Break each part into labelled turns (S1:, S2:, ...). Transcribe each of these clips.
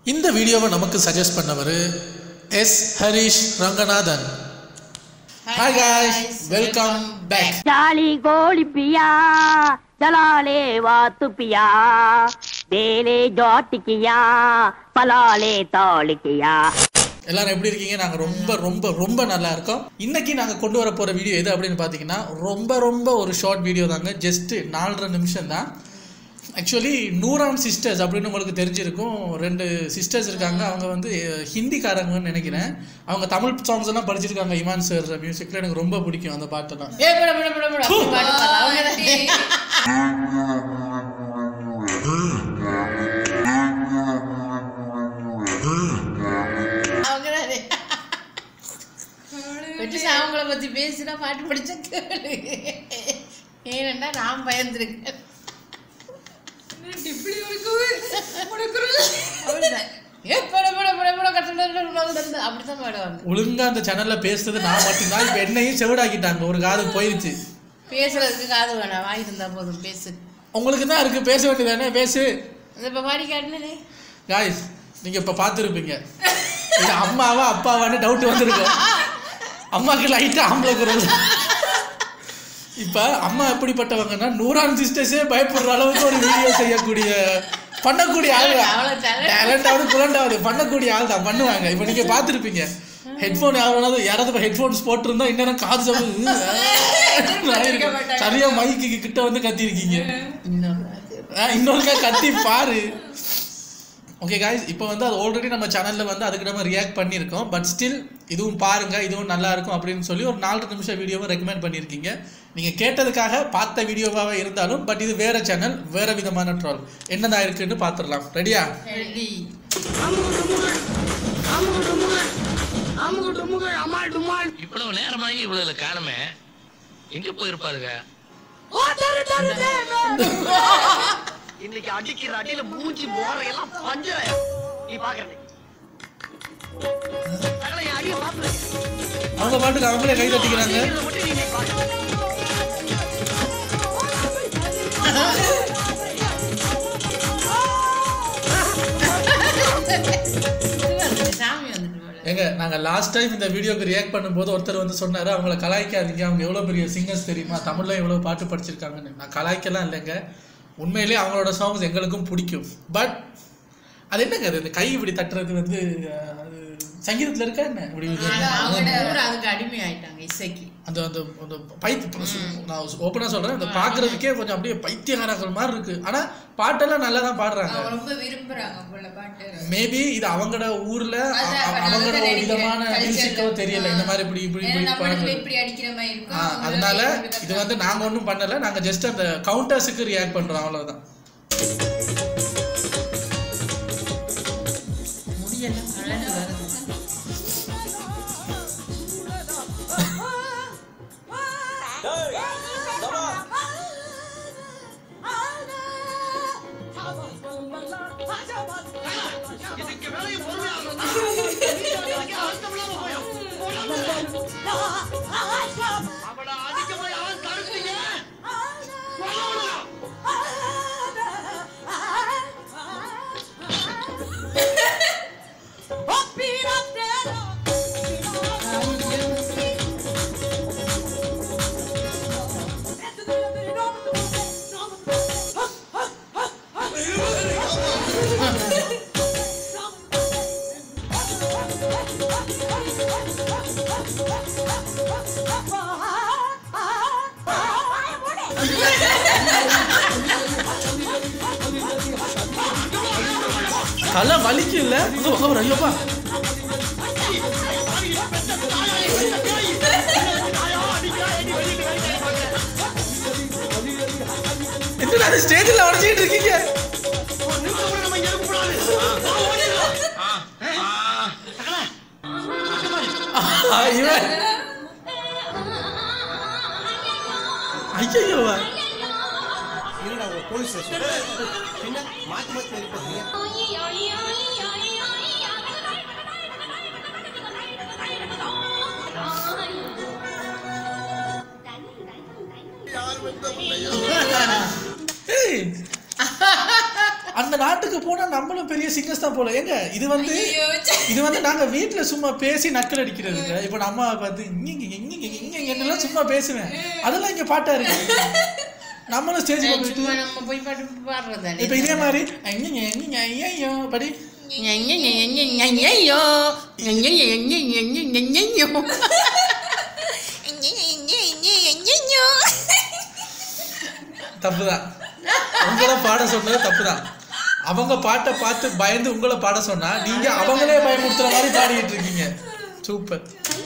S1: இந்த வீடியோவை நமக்கு சஜஸ்ட் பண்ணவர் S Harish Ranganathan hi guys welcome back
S2: ಜಾಲಿ ಗೋಳಿ ಪಿಯಾ ಜಲಾಲೆ ವಾತು ಪಿಯಾ ಬೇಲೆ ಜೋಟಿಕಿಯಾ ಪಲಾಲೆ ತಾಳಿಕಿಯಾ
S1: எல்லாரும் எப்படி இருக்கீங்க நாங்கள் ரொம்ப ரொம்ப ரொம்ப நல்லா இருக்கோம் இன்னைக்கு நாங்கள் கொண்டு வர போகிற வீடியோ எது அப்படின்னு பார்த்தீங்கன்னா ரொம்ப ரொம்ப ஒரு ஷார்ட் வீடியோ தாங்க ஜஸ்ட்டு நாலரை நிமிஷம் தான் ஆக்சுவலி நூறான் சிஸ்டர்ஸ் அப்படின்னு உங்களுக்கு தெரிஞ்சிருக்கும் ரெண்டு சிஸ்டர்ஸ் இருக்காங்க அவங்க வந்து அஹ், ஹிந்திக்காரங்கன்னு நினைக்கிறேன் அவங்க தமிழ் சாங்ஸ் எல்லாம் படிச்சிருக்காங்க இமான் சார் மியூசிக்கில் எனக்கு ரொம்ப பிடிக்கும் அந்த பாட்டெல்லாம்
S3: ஏ போட போட போட போட அப்படி பாட்டு பாடலாம். அவங்க தான். அவங்க தானே. வெற்றி அவங்கள பத்தி பேசினா பாட்டு படிச்ச கேளு ஏனென்றா நான் பயந்துருக்கேன் அவ்வளவுதான். ஏ போட போட போட போட கட்டணம் அப்படித்தான் பாடுவாங்க
S1: ஒழுங்கா அந்த சேனலில் பேசுறது நான் மட்டும்தான் இப்போ என்னையும் செவிடாக்கிட்டாங்க ஒரு காது போயிருச்சு
S3: பேசுறதுக்கு காது வேணாம் வாய் இருந்தா போதும் பேசு
S1: உங்களுக்கு தான் இருக்குது பேச வேண்டியதானே பேசு
S3: இந்த இப்ப பாடி காட்டினே
S1: காய்ஸ் நீங்கள் இப்போ பார்த்துருப்பீங்க இது அம்மாவா அப்பாவான்னு டவுட் வந்திருக்கும் அம்மாவுக்கு லைட்டாக ஆம்பளை குரல் இப்போ அம்மா எப்படிப்பட்டவங்கன்னா நூறான் சிஸ்டர்ஸே பயப்படுற அளவுக்கு ஒரு வீடியோ செய்யக்கூடிய பண்ணக்கூடிய ஆள்
S3: அவ்வளவு talent.
S1: டேலண்டாவது குரண்டாவது பண்ணக்கூடிய ஆள் தான் பண்ணுவாங்க இப்போ நீங்கள் பார்த்துருப்பீங்க ஹெட்ஃபோன் யாராவது யாராவது ஹெட்ஃபோன்ஸ் போட்டிருந்தா இன்னும் காது சவுண்டு சரியா மைக்கு கிட்ட வந்து கத்திருக்கீங்க ஆ, இன்னொருக்கா கத்தி பாரு ஓகே காய்ஸ் இப்போ வந்து அது ஆல்ரெடி நம்ம சேனலில் வந்து அதுக்கு நம்ம ரியாக்ட் பண்ணியிருக்கோம் பட் ஸ்டில் இதுவும் பாருங்க இதுவும் நல்லா இருக்கும் அப்படின்னு சொல்லி ஒரு நாலு நிமிஷம் வீடியோவை ரெக்கமெண்ட் பண்ணியிருக்கீங்க நீங்கள் கேட்டதுக்காக பார்த்த வீடியோவாக இருந்தாலும் பட் இது வேற சேனல் வேற விதமான ட்ரால் என்னதான் இருக்குன்னு பார்த்துடலாம் ரெடியா
S3: ரெடி
S4: இவ்வளவு நேரமாகி இவ்வளவு காணுமே எங்க போயிருப்பாருங்க இன்னைக்கு அடிக்கிற அடியில மூஞ்சி மோர எல்லாம் பஞ்சர நீ பாக்குறது அடிய பாத்து
S1: அவங்க பாட்டுக்கு அவங்களே கை தட்டிக்கிறாங்க
S4: மட்டும் நீ பாக்குற
S3: சாமி வந்துட்டு போல
S1: ஏங்க நாங்கள் லாஸ்ட் டைம் இந்த வீடியோக்கு ரியாக்ட் பண்ணும்போது ஒருத்தர் வந்து சொன்னார் அவங்கள கலாய்க்காதீங்க அவங்க எவ்வளோ பெரிய சிங்கர்ஸ் தெரியுமா தமிழில் எவ்வளோ பாட்டு படிச்சிருக்காங்கன்னு நான் கலாய்க்கலாம் இல்லைங்க உண்மையிலேயே அவங்களோட சாங்ஸ் எங்களுக்கும் பிடிக்கும் பட் அது என்னங்க அது இந்த கை இப்படி தட்டுறது வந்து அஹ், அது சங்கீதத்தில் இருக்கா என்ன இப்படி
S3: அவங்க கூட அதுக்கு அடிமை ஆயிட்டாங்க இசைக்கு
S1: அந்த அந்த அந்த பைத்தி நான் ஓப்பனாக சொல்கிறேன் அந்த பார்க்குறதுக்கே கொஞ்சம் அப்படியே பைத்தியகாரங்கள் மாதிரி இருக்கு ஆனால் பாட்டெல்லாம் நல்லா தான் பாடுறாங்க
S5: அவங்க ரொம்ப விரும்புறாங்க போல பாட்டு
S1: மேபி இது அவங்களோட ஊர்ல அ-
S5: அதான்
S1: அ-
S5: அப்ப
S1: அவங்களோட
S5: நான்
S1: ஒரு
S5: நினைக்கிறேன்.
S1: விதமான
S5: Culture
S1: மியூசிக்கோ
S5: ல.
S1: தெரியல இந்த மாதிரி இப்படி இப்படி
S5: ஏன்னா
S1: இப்படி
S5: நம்ம இடத்துல
S1: பாடுறது
S5: இப்படி அடிக்கிற மாதிரி இருக்கும்
S1: ஆ,
S5: அவங்க
S1: அதனால
S5: வேற விதமா
S1: இது வந்து நாங்க ஒன்றும் பண்ணல நாங்க ஜஸ்ட் அந்த கவுண்டர்ஸுக்கு ரியாக்ட் பண்றோம் அவ்வளவுதான்
S3: முடியெல்லாம் கலந்து வருது
S4: இதுக்கு வேலையை பொறுமையா அர்த்தம் இல்லாம போயும் அவளை அடிக்க போய் அவன் தடுத்தீங்க
S1: தலை வலிக்கும் இல்ல அங்க வாங்க பாரு, ஐயோப்பா என்னடா அது ஸ்டேஜில் உடச்சிட்டு இருக்கீங்க
S4: நம்ம இங்க இருக்கக்கூடாது
S1: ஆ, இவன் ஐயோ
S6: போலீஸ் ஸ்டேஷன் என்ன மாத்தி மாத்தி எழுப்பீங்க
S1: ஏய், அந்த நாட்டுக்கு போனா நம்மளும் பெரிய சிங்கர்ஸ் தான் போல ஏங்க இது வந்து
S5: ஐயோ, ச்சே.
S1: இது வந்து நாங்க வீட்ல சும்மா பேசி நக்கல் அடிக்கிறதுங்க இப்போ நம்ம பார்த்து இங்க இங்க இங்க இங்க இங்க இங்கலாம் சும்மா பேசுவேன் அதெல்லாம் இங்க பாட்டா இருக்கு நம்மளும் ஸ்டேஜ்ல போயிட்டு
S3: சும்மா நம்ம போய் பாட்டு பாடுறதானே
S1: இப்போ இதே மாதிரி இங்க இங்க இங்க இங்க ஐயோ படி
S3: ஐயோ
S1: தப்புதான் உங்களை பாட சொன்னது தப்புதான் அவங்க பாட்டை பார்த்து பயந்து உங்களை பாட சொன்னா நீங்க அவங்களே பயமுறுத்துற மாதிரி பாடிட்டு இருக்கீங்க சூப்பர்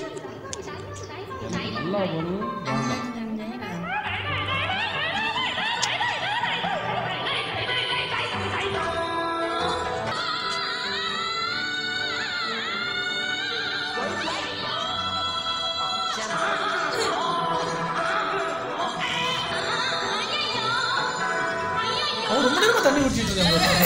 S1: அவர் ரொம்ப நேரமா தண்ணி குடிச்சிட்டு இருக்காங்க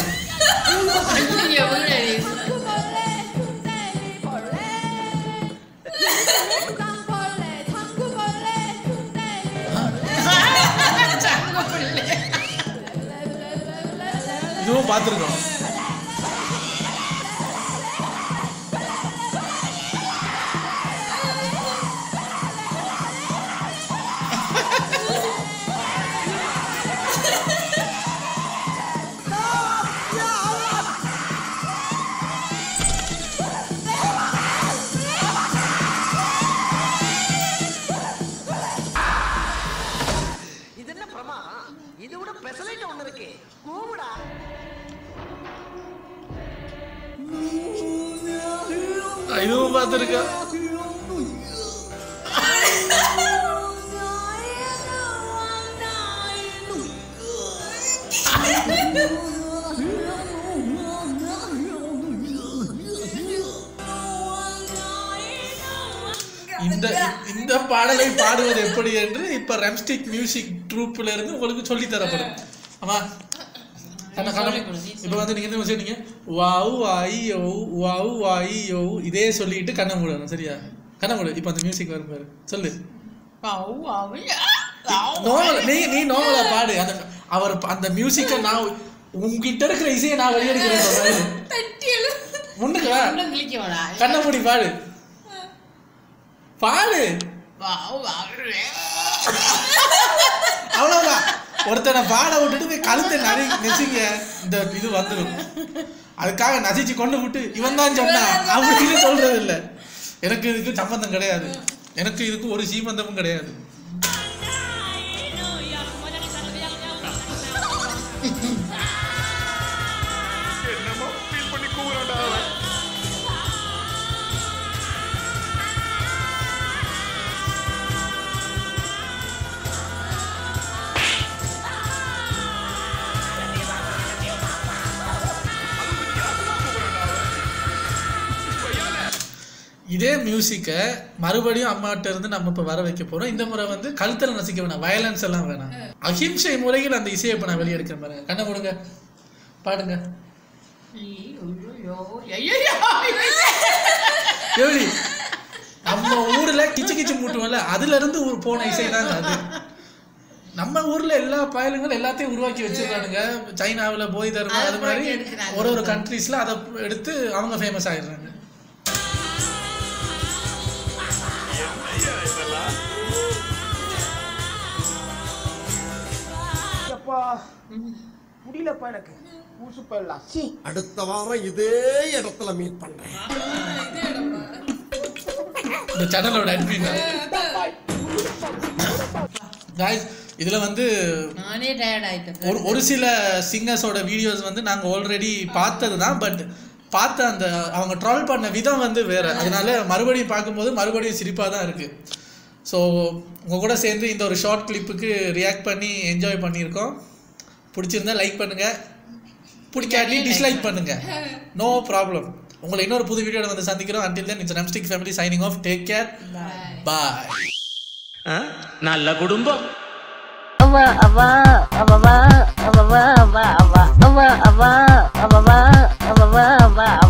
S1: இதுவும் பார்த்துருக்கோம்
S4: இது என்ன பிரமா இது விட பெசலைட் ஒண்ணு இருக்கு கூவுடா
S1: இதுவும் பார்த்துருக்கேன் இந்த இந்த பாடலை பாடுவது எப்படி என்று இப்ப ரெம்ஸ்டிக் மியூசிக் ட்ரூப்ல இருந்து உங்களுக்கு சொல்லி தரப்படும் ஆமா கண்ண கண்ண இப்போ வந்து நீங்க என்ன சொன்னீங்க வாவு ஐயோ வாவு ஐயோ இதே சொல்லிட்டு கண்ணை மூடணும் சரியா கண்ணை மூடு இப்போ அந்த மியூசிக் வரும் பாரு சொல்லு நோவல நீ நீ நோவலா பாடு அந்த அவர் அந்த மியூசிக்கை நான் உங்ககிட்ட இருக்கிற இசையை நான் வெளியெடுக்கிறேன் பாரு. முன்னுக்கு வா
S3: கிளிக்கவாடா
S1: கண்ணை மூடி பாடு பாடு அவ்வளவுதான் ஒருத்தனை பாட விட்டுட்டு போய் கழுத்தை நரி நெசிங்க இந்த இது வந்துடும் அதுக்காக நசிச்சு கொண்டு விட்டு இவன் தான் சொன்னான் அப்படின்னு சொல்றது இல்ல எனக்கு இதுக்கு சம்பந்தம் கிடையாது எனக்கு இதுக்கு ஒரு சீமந்தமும் கிடையாது இதே மியூசிக்கை மறுபடியும் அம்மாட்ட இருந்து நம்ம இப்ப வர வைக்க போறோம் இந்த முறை வந்து கழுத்துல நசிக்க வேணாம் வயலன்ஸ் எல்லாம் வேணாம் அஹிம்சை முறையில் அந்த இசையை இப்ப நான் வெளியெடுக்கிறேன் பாருங்க கண்ணை கொடுங்க பாடுங்க எப்படி நம்ம ஊர்ல கிச்சு கிச்சு மூட்டுவோம்ல அதுல இருந்து ஒரு போன இசை தாங்க அது நம்ம ஊர்ல எல்லா பயலுங்களும் எல்லாத்தையும் உருவாக்கி வச்சிருக்கானுங்க சைனாவுல போய் தர்மம்
S3: அது
S1: அது மாதிரி
S3: உருவாக்கி எடுக்கிறாங்க.
S1: ஒரு ஒரு கண்ட்ரீஸ்ல அதை எடுத்து அவங்க ஃபேமஸ் ஆயிடுறாங்க
S6: அப்பா முடியலப்பா எனக்கு ஊசு போயிடலாம் சி அடுத்த வாரம் இதே இடத்துல மீட் பண்றேன்
S1: இந்த சேனலோட அட்மின் காய்ஸ் இதுல வந்து
S3: நானே டயர்ட் ஆயிட்டேன்
S1: ஒரு ஒரு சில சிங்கர்ஸோட வீடியோஸ் வந்து நாங்கள் ஆல்ரெடி பார்த்தது தான் பட் பார்த்த அந்த அவங்க ட்ரால் பண்ண விதம் வந்து வேற அதனால மறுபடியும் பார்க்கும்போது மறுபடியும் சிரிப்பாக தான் இருக்கு ஸோ உங்கள் கூட சேர்ந்து இந்த ஒரு ஷார்ட் கிளிப்புக்கு ரியாக்ட் பண்ணி என்ஜாய் பண்ணியிருக்கோம் பிடிச்சிருந்தா லைக் பண்ணுங்க பிடிக்காட்டி டிஸ்லைக் பண்ணுங்க நோ ப்ராப்ளம் உங்களை இன்னொரு புது வீடியோட வந்து சந்திக்கிறோம் until then it's Namstick family signing off take care bye
S7: நல்ல குடும்பம்
S2: அவ அவ அவ அவ அவ அவ அவ அவ அவ அவ அவ அவ அவ அவ